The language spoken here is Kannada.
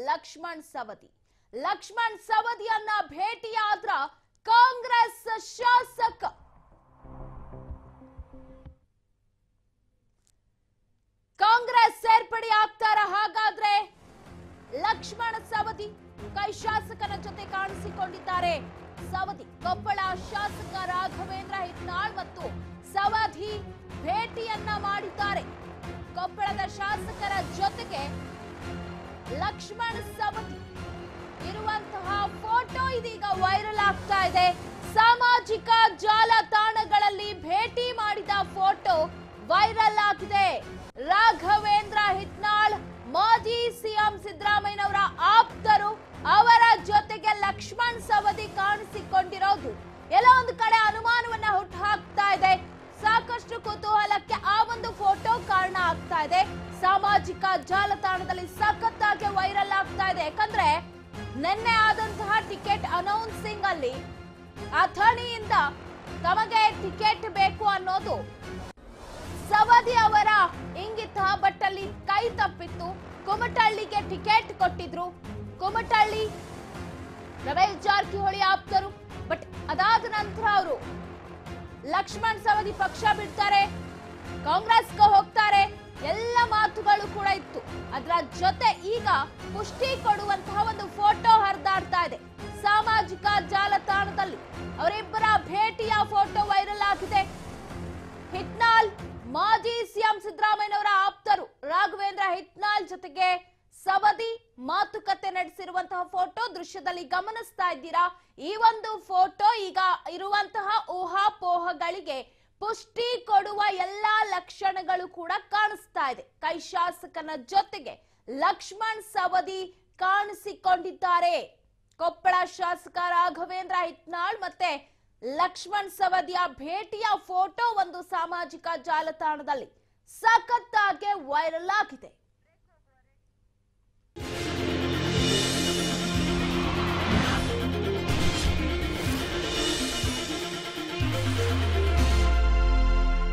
ಲಕ್ಷ್ಮಣ್ ಸವದಿ ಲಕ್ಷ್ಮಣ್ ಸವದಿಯನ್ನ ಭೇಟಿಯಾದ್ರ ಕಾಂಗ್ರೆಸ್ ಶಾಸಕ ಕಾಂಗ್ರೆಸ್ ಸೇರ್ಪಡೆ ಆಗ್ತಾರ ಹಾಗಾದ್ರೆ ಲಕ್ಷ್ಮಣ ಸವದಿ ಕೈ ಶಾಸಕನ ಜೊತೆ ಕಾಣಿಸಿಕೊಂಡಿದ್ದಾರೆ ಸವದಿ ಕೊಪ್ಪಳ ಶಾಸಕ ರಾಘವೇಂದ್ರ ಹಿಟ್ನಾಳ್ ಮತ್ತು ಸವದಿ ಭೇಟಿಯನ್ನ ಮಾಡಿದ್ದಾರೆ ಕೊಪ್ಪಳದ ಶಾಸಕರ ಜೊತೆಗೆ ಲಕ್ಷ್ಮಣ್ ಸವದಿ ಇರುವಂತಹ ಫೋಟೋ ಇದೀಗ ವೈರಲ್ ಆಗ್ತಾ ಇದೆ ಸಾಮಾಜಿಕ ಜಾಲತಾಣಗಳಲ್ಲಿ ಭೇಟಿ ಮಾಡಿದ ಫೋಟೋ ವೈರಲ್ ಆಗಿದೆ ರಾಘವೇಂದ್ರ ಹಿಟ್ನಾಳ್ ಮಾಜಿ ಸಿಎಂ ಸಿದ್ದರಾಮಯ್ಯನವರ ಆಪ್ತರು ಅವರ ಜೊತೆಗೆ ಲಕ್ಷ್ಮಣ್ ಸವದಿ ಕಾಣಿಸಿಕೊಂಡಿರೋದು ಎಲ್ಲ ಒಂದು ಕಡೆ ಅನುಮಾನವನ್ನ ಹುಟ್ಟು ಹಾಕ್ತಾ ಇದೆ ಸಾಕಷ್ಟು ಕುತೂಹಲಕ್ಕೆ ಆ ಒಂದು ಫೋಟೋ ಕಾರಣ ಆಗ್ತಾ ಇದೆ ಸಾಮಾಜಿಕ ಜಾಲತಾಣದಲ್ಲಿ ಸಖತ್ತಾಗಿ ವೈರಲ್ ಆಗ್ತಾ ಇದೆ ಯಾಕಂದ್ರೆ ನಿನ್ನೆ ಆದಂತಹ ಟಿಕೆಟ್ ಅನೌನ್ಸಿಂಗ್ ಅಲ್ಲಿ ಅಥಣಿಯಿಂದ ತಮಗೆ ಟಿಕೆಟ್ ಬೇಕು ಅನ್ನೋದು ಸವದಿ ಅವರ ಇಂಗಿತ ಬಟ್ ಅಲ್ಲಿ ಕೈ ತಪ್ಪಿತ್ತು ಕುಮಟಳ್ಳಿಗೆ ಟಿಕೆಟ್ ಕೊಟ್ಟಿದ್ರು ಕುಮಟಳ್ಳಿ ರಮೇಶ್ ಜಾರಕಿಹೊಳಿ ಆಪ್ತರು ಬಟ್ ಅದಾದ ನಂತರ ಅವರು ಲಕ್ಷ್ಮಣ್ ಸವದಿ ಪಕ್ಷ ಬಿಡ್ತಾರೆ ಕಾಂಗ್ರೆಸ್ಗೆ ಹೋಗ್ತಾರೆ ಎಲ್ಲ ಮಾತುಗಳು ಕೂಡ ಇತ್ತು ಅದರ ಜೊತೆ ಈಗ ಪುಷ್ಟಿ ಕೊಡುವಂತಹ ಒಂದು ಫೋಟೋ ಹರಿದಾಡ್ತಾ ಇದೆ ಸಾಮಾಜಿಕ ಜಾಲತಾಣದಲ್ಲಿ ಅವರಿಬ್ಬರ ಭೇಟಿಯ ಫೋಟೋ ವೈರಲ್ ಆಗಿದೆ ಹಿಟ್ನಾಳ್ ಮಾಜಿ ಸಿಎಂ ಸಿದ್ದರಾಮಯ್ಯನವರ ಆಪ್ತರು ರಾಘವೇಂದ್ರ ಹಿಟ್ನಾಳ್ ಜೊತೆಗೆ ಸವದಿ ಮಾತುಕತೆ ನಡೆಸಿರುವಂತಹ ಫೋಟೋ ದೃಶ್ಯದಲ್ಲಿ ಗಮನಿಸ್ತಾ ಇದ್ದೀರಾ ಈ ಒಂದು ಫೋಟೋ ಈಗ ಇರುವಂತಹ ಊಹಾಪೋಹಗಳಿಗೆ ಪುಷ್ಟಿ ಕೊಡುವ ಎಲ್ಲಾ ಲಕ್ಷಣಗಳು ಕೂಡ ಕಾಣಿಸ್ತಾ ಇದೆ ಕೈ ಶಾಸಕನ ಜೊತೆಗೆ ಲಕ್ಷ್ಮಣ್ ಸವದಿ ಕಾಣಿಸಿಕೊಂಡಿದ್ದಾರೆ ಕೊಪ್ಪಳ ಶಾಸಕ ರಾಘವೇಂದ್ರ ಹಿಟ್ನಾಳ್ ಮತ್ತೆ ಲಕ್ಷ್ಮಣ್ ಸವದಿಯ ಭೇಟಿಯ ಫೋಟೋ ಒಂದು ಸಾಮಾಜಿಕ ಜಾಲತಾಣದಲ್ಲಿ ಸಖತ್ತಾಗಿ ವೈರಲ್ ಆಗಿದೆ